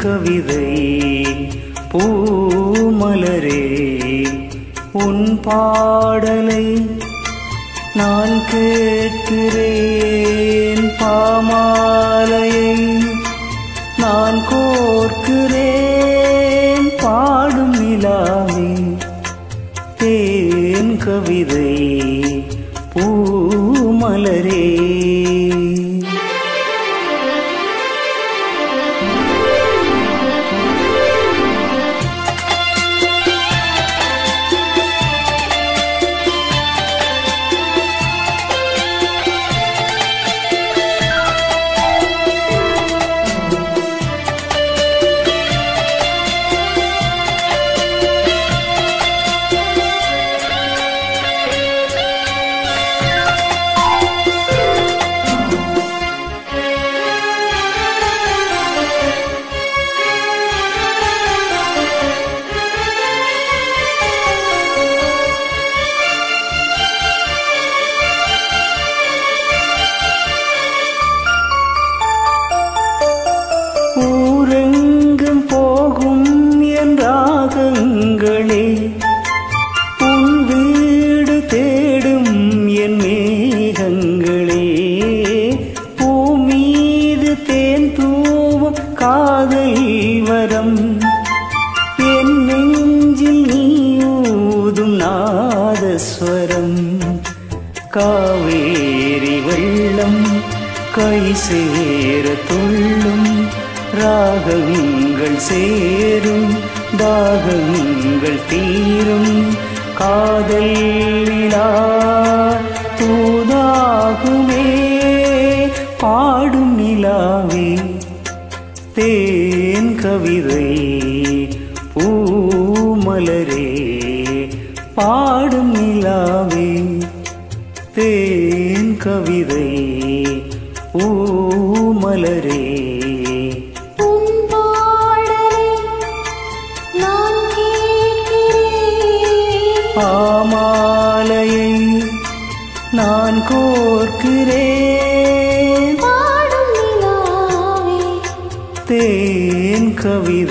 கவிதை பூமலரே உன் பாடலை நான் கேட்கிறேன் பாமாலையை நான் கோர்க்கிறேன் பாடும் நிலாவே தேன் கவிதை பூமலரே ஊரெங்கும் போகும் என் ராகங்களே உன் வீடு தேடும் என் மேகங்களே பூமீது தேன் தூவும் காதல் வரம் என் நெஞ்சில் நீ ஊதும் நாதஸ்வரம் காவேரி வெள்ளம் கை சேர துள்ளும் ராகங்கள் சேரும் தாகங்கள் தீரும் காதல் நிலா தூதாகுமே பாடும் நிலாவே தேன் கவிதை பூமலரே பாடும் நிலாவே தேன் கவிதை பூமலரே உன் பாடலை நான் கேட்கிறேன் ஆமாலையை நான் கோர்க்கிறேன் பாடும் நிலாவே தேன் கவிதை